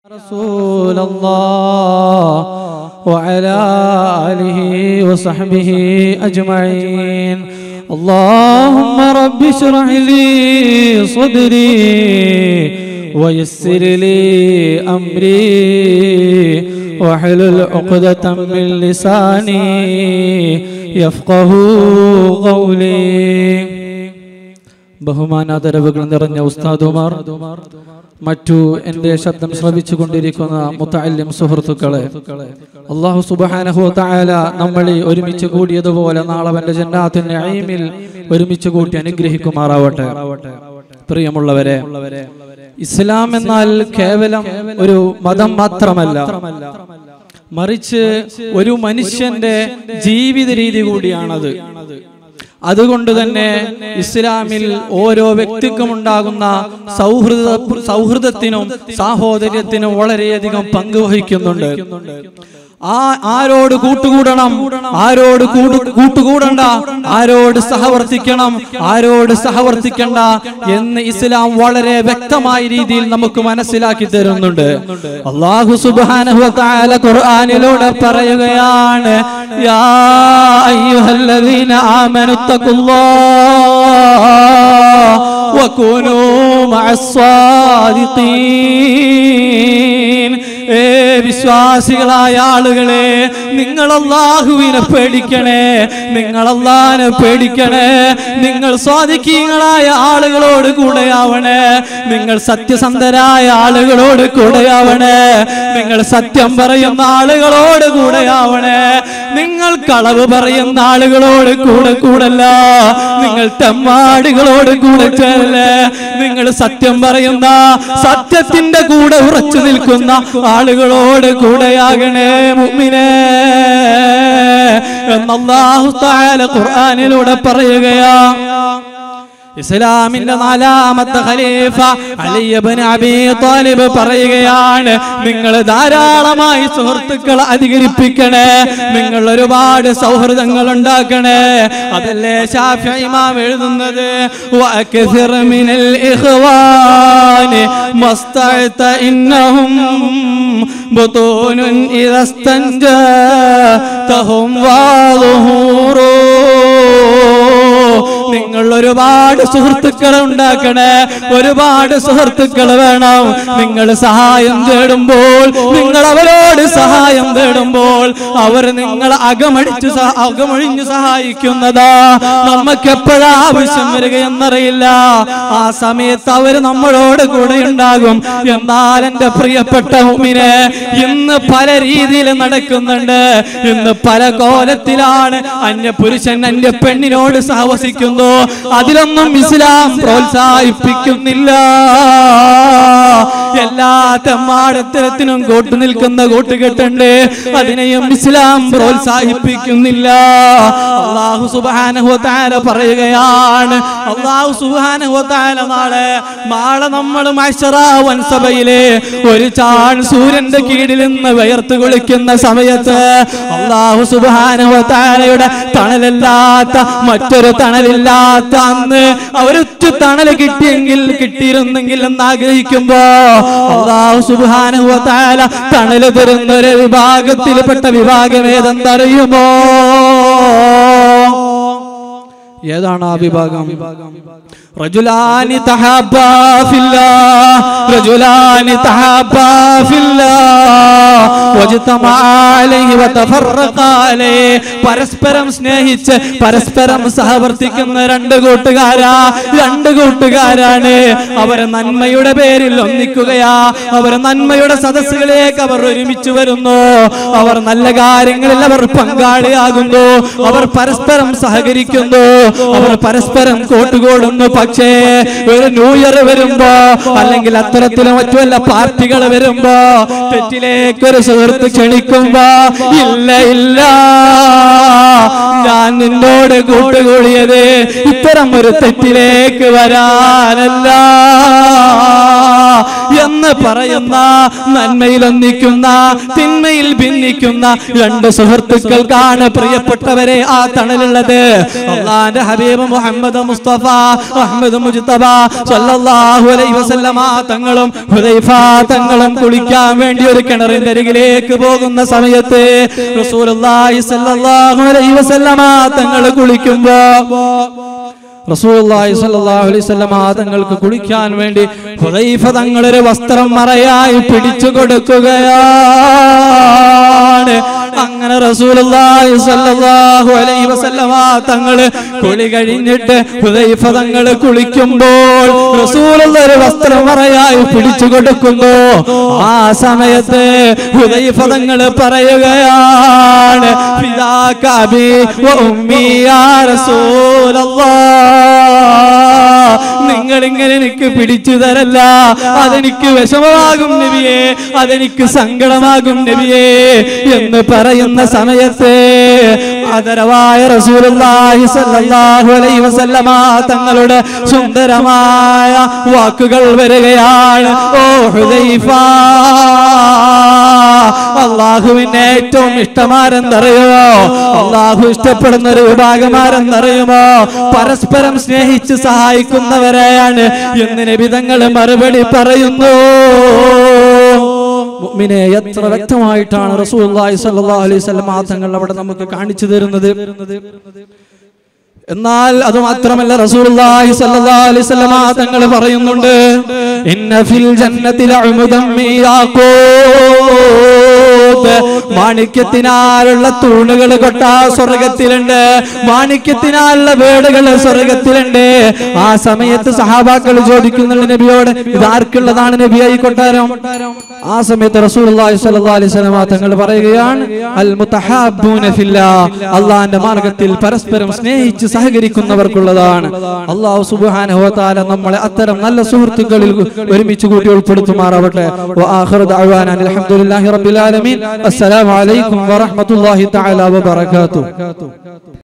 رسول الله وعلى آله وصحبه أجمعين اللهم رب اشرح لي صدري ويسر لي أمري واحلل عقدة من لساني يفقه قولي ബഹുമാനാദരവുകൾ നിറഞ്ഞ ഉസ്താദുമാർ മറ്റു എന്റെ ശബ്ദം ശ്രവിച്ചു കൊണ്ടിരിക്കുന്ന മുത്തല്യം സുഹൃത്തുക്കളെ അള്ളാഹു സുബാനഹു തായാല നമ്മളെ ഒരുമിച്ച് കൂടിയതുപോലെ നാളെ അവന്റെ ജന്നാത്തിന്റെ അയിമിൽ ഒരുമിച്ച് കൂട്ടി അനുഗ്രഹിക്കുമാറാവട്ടെ പ്രിയമുള്ളവരെ ഇസ്ലാം എന്നാൽ കേവലം ഒരു മതം മാത്രമല്ല മറിച്ച് ഒരു മനുഷ്യന്റെ ജീവിത രീതി കൂടിയാണത് അതുകൊണ്ട് തന്നെ ഇസ്ലാമിൽ ഓരോ വ്യക്തിക്കും ഉണ്ടാകുന്ന സൗഹൃദ സൗഹൃദത്തിനും സാഹോദര്യത്തിനും വളരെയധികം പങ്കുവഹിക്കുന്നുണ്ട് ആ ആരോട് കൂട്ടുകൂടണം ആരോട് കൂടു- കൂട്ടുകൂടണ്ട ആരോട് സഹവർത്തിക്കണം ആരോട് സഹവർത്തിക്കണ്ട എന്ന് ഇസ്ലാം വളരെ വ്യക്തമായ രീതിയിൽ നമുക്ക് മനസ്സിലാക്കി തരുന്നുണ്ട് അള്ളാഹു സുബ്ഹാനഹു വ തആല ഖുർആനിലൂടെ പറയുകയാണ് യാ അയ്യുഹല്ലദീന ആമനു തഖുല്ലാഹ് വകുനൂ മഅസ് സാദിഖീൻ ഏ വിശ്വാസികളായ ആളുകളെ നിങ്ങൾ അള്ളാഹുവിനെ പേടിക്കണേ നിങ്ങൾ അള്ളാഹിനെ പേടിക്കണേ നിങ്ങൾ സ്വാധിക്കീങ്ങളായ ആളുകളോട് കൂടെയാവണേ നിങ്ങൾ സത്യസന്ധരായ ആളുകളോട് കൂടെയാവണേ നിങ്ങൾ സത്യം പറയുന്ന ആളുകളോട് കൂടെയാവണേ നിങ്ങൾ കളവ് പറയുന്ന ആളുകളോട് കൂടെ കൂടല്ല നിങ്ങൾ തെമ്മാടികളോട് കൂടെ ചേരല്ലേ നിങ്ങൾ സത്യം പറയുന്ന സത്യത്തിന്റെ കൂടെ ഉറച്ചു നിൽക്കുന്ന ആളുകളോട് കൂടെയാകണേ മുഅ്മിനേ എന്നല്ലാഹു തആല ഖുർആനിലൂടെ പറയുകയാ ഇസ്ലാമിന്റെ നാലാമത്തെ ഖലീഫ അലി ഇബ്നു അബീ താലിബ് പറയുകയാണ് നിങ്ങൾ ധാരാളമായി സുഹൃത്തുക്കളെ അധികരിപ്പിക്കണേ നിങ്ങൾ ഒരുപാട് സൗഹൃദങ്ങൾ ഉണ്ടാക്കണേ അതല്ലേ ഷാഫി ഇമാം എഴുതുന്നത് വഅക്സിർ മിനൽ ഇഖ്വാനി മസ്തഅത ഇന്നഹും ബുതൂനുൻ ഇദസ്തൻജാ തഹും വാളുഹൂറൂ നിങ്ങൾ ഒരുപാട് സുഹൃത്തുക്കളെ ഉണ്ടാക്കണേ ഒരുപാട് സുഹൃത്തുക്കൾ വേണം നിങ്ങൾ സഹായം തേടുമ്പോൾ നിങ്ങൾ അവരോട് സഹായം തേടുമ്പോൾ അവർ നിങ്ങൾ അകമടിച്ച് സഹ- അകമൊഴിഞ്ഞു സഹായിക്കുന്നതാ നമുക്ക് എപ്പോഴാ ആവശ്യം വരിക എന്നറിയില്ല ആ സമയത്ത് അവർ നമ്മളോട് കൂടെ ഉണ്ടാകും എന്നാൽ എന്റെ പ്രിയപ്പെട്ട ഉമ്മിനെ ഇന്ന് പല രീതിയിൽ നടക്കുന്നുണ്ട് ഇന്ന് പല കോലത്തിലാണ് അന്യ പുരുഷൻ അന്യ പെണ്ണിനോട് സഹവസിക്കുന്നു അതിലൊന്നും ഇസ്ലാം പ്രോത്സാഹിപ്പിക്കുന്നില്ല എല്ലാ തെമ്മാടത്തരത്തിനും കൂട്ടു നിൽക്കുന്ന കൂട്ടുകെട്ടുണ്ട് അതിനെയും ഇസ്ലാം പ്രോത്സാഹിപ്പിക്കുന്നില്ല അള്ളാഹു സുബാനഹു താര പറയുകയാണ് അള്ളാഹു സുബാനഹു താര നാളെ നാളെ നമ്മൾ വൻസഭയിലെ ഒരു ചാൺ സൂര്യന്റെ കീഴിൽ നിന്ന് വയർത്ത് കുളിക്കുന്ന സമയത്ത് അള്ളാഹു സുബാനഹു താരയുടെ തണലില്ലാത്ത മറ്റൊരു തണലില്ലാത്ത അന്ന് അവരൊറ്റ തണല് കിട്ടിയെങ്കിൽ കിട്ടിയിരുന്നെങ്കിൽ എന്ന് ആഗ്രഹിക്കുമ്പോ അള്ളാഹു സുബാനഹു താര തണല് തരുന്ന ഒരു വിഭാഗത്തിൽപ്പെട്ട വിഭാഗം ഏതെന്തറിയുമോ ഏതാണ് ആ വിഭാഗം റജുലാനി തഹബ്ബാ ഫില്ലാഹ് റജുലാനി തഹബ്ബാ ഫില്ലാഹ് വജ്തമാ അലൈഹി വതഫറഖാ അലൈഹി പരസ്പരം സ്നേഹിച്ച് പരസ്പരം സഹവർത്തിക്കുന്ന രണ്ട് കൂട്ടുകാരാ രണ്ട് കൂട്ടുകാരാണ് അവർ നന്മയുടെ പേരിൽ ഒന്നിക്കുകയാ അവർ നന്മയുടെ സദസ്സുകളിലേക്ക് അവർ ഒരുമിച്ച് വരുന്നു അവർ നല്ല കാര്യങ്ങളിൽ അവർ പങ്കാളിയാകുന്നു അവർ പരസ്പരം സഹകരിക്കുന്നു അവർ പരസ്പരം കൂട്ടുകൂടുന്നു പക്ഷേ ഒരു ന്യൂ ഇയർ വരുമ്പോ അല്ലെങ്കിൽ അത്തരത്തിലും മറ്റു വല്ല പാർട്ടികൾ വരുമ്പോ തെറ്റിലേക്ക് ഒരു സുഹൃത്ത് ക്ഷണിക്കുമ്പോ ഇല്ല ഇല്ല ഞാൻ നിന്നോട് കൂട്ടുകൂടിയത് ഇത്തരം ഒരു തെറ്റിലേക്ക് വരാനല്ല എന്ന് പറയുന്ന നന്മയിൽ ഒന്നിക്കുന്ന തിന്മയിൽ ഭിന്നിക്കുന്ന രണ്ട് സുഹൃത്തുക്കൾക്കാണ് പ്രിയപ്പെട്ടവരെ ആ തണലുള്ളത് അള്ളാന്റെ അള്ളാന്റെ ഹബീബ് മുഹമ്മദ് മുസ്തഫ അഹമ്മദ് മുജ്തബ സല്ലല്ലാഹു അലൈഹി വസല്ലമ തങ്ങളും ഹുദൈഫ തങ്ങളും കുളിക്കാൻ വേണ്ടി ഒരു കിണറിന്റെ അരികിലേക്ക് പോകുന്ന സമയത്ത് റസൂലുള്ളാഹി സല്ലല്ലാഹു അലൈഹി വസല്ലമ തങ്ങൾ കുളിക്കുമ്പോ റസൂലുള്ളാഹി സ്വല്ലല്ലാഹു അലൈഹി വസല്ലമ തങ്ങൾക്ക് കുളിക്കാൻ വേണ്ടി ഹുദൈഫ തങ്ങളൊരു വസ്ത്രം മറയായി പിടിച്ചു കൊടുക്കുകയാണ് അങ്ങനെ റസൂലുള്ളാഹി സ്വല്ലല്ലാഹു അലൈഹി വസല്ലമ തങ്ങള് കുളി കഴിഞ്ഞിട്ട് ഹുദൈഫ തങ്ങള് കുളിക്കുമ്പോൾ റസൂലുള്ള ഒരു വസ്ത്രം മറയായി പിടിച്ചു കൊടുക്കുമ്പോ ആ സമയത്ത് ഹുദൈഫ തങ്ങള് പറയുകയാണ് ഫിദാക അബി വ ഉമ്മി യാ റസൂലല്ലാഹ് നിങ്ങൾ ഇങ്ങനെ എനിക്ക് പിടിച്ചു തരല്ല അതെനിക്ക് വിഷമമാകും നബിയെ അതെനിക്ക് സങ്കടമാകും നബിയെ എന്ന് പറയുന്ന സമയത്ത് ആദരവായ റസൂലുള്ളാഹി സ്വല്ലല്ലാഹു അലൈഹി വസല്ലമ തങ്ങളുടെ സുന്ദരമായ വാക്കുകൾ വരികയാണ് ഓ ഹുദൈഫ അള്ളാഹുവിന്റെ ഏറ്റവും ഇഷ്ടമാരെന്നറിയുമോ അള്ളാഹു ഇഷ്ടപ്പെടുന്ന ഒരു വിഭാഗമാരെന്നറിയുമോ പരസ്പരം സ്നേഹിച്ച് സഹായിക്കുന്നവരെയാണ് എന്ന് നബിതങ്ങൾ മറുപടി പറയുന്നു മുഅ്മിനെ എത്ര വ്യക്തമായിട്ടാണ് റസൂലുള്ളാഹി സ്വല്ലല്ലാഹു അലൈഹി വസല്ലം ആ തങ്ങൾ അവിടെ നമുക്ക് കാണിച്ചു തരുന്നത് എന്നാൽ അത് മാത്രമല്ല റസൂലുള്ളാഹി സ്വല്ലല്ലാഹു അലൈഹി വസല്ലം ആ തങ്ങൾ പറയുന്നുണ്ട് ഇന്ന ഫിൽ ജന്നതി ലഅമുദം മീയാഖൂത്ത് മാണിക്യത്തിനാലുള്ള തൂണുകൾ കൊട്ട സ്വർഗത്തിലുണ്ട് മാണിക്യത്തിനാലുള്ള വീടുകൾ സ്വർഗത്തിലുണ്ട് ആ സമയത്ത് സഹാബാക്കൾ ചോദിക്കുന്നുണ്ട് നബിയോട് ഇത് ആർക്കുള്ളതാണ് നബിയായി കൊട്ടാരം ആ സമയത്ത് റസൂലുള്ളാഹി സ്വല്ലല്ലാഹു അലൈഹി വസല്ലം തങ്ങൾ പറയുകയാണ് അൽ മുതഹാബ്ബൂന ഫില്ലാ അള്ളാഹിന്റെ മാർഗത്തിൽ പരസ്പരം സ്നേഹിച്ച് സഹകരിക്കുന്നവർക്കുള്ളതാണ് അള്ളാഹു സുബ്ഹാനഹു വ തആല നമ്മളെ അത്തരം നല്ല സുഹൃത്തുക്കളിൽ ഒരുമിച്ച് കൂട്ടി ഉൾപ്പെടുത്തുമാറാവട്ടെ വആഖിറു ദഅവാനാ അൽഹംദുലില്ലാഹി റബ്ബിൽ ആലമീൻ അസ്സലാമു അലൈക്കും വറഹ്മത്തുള്ളാഹി തആല വബറകാതുഹു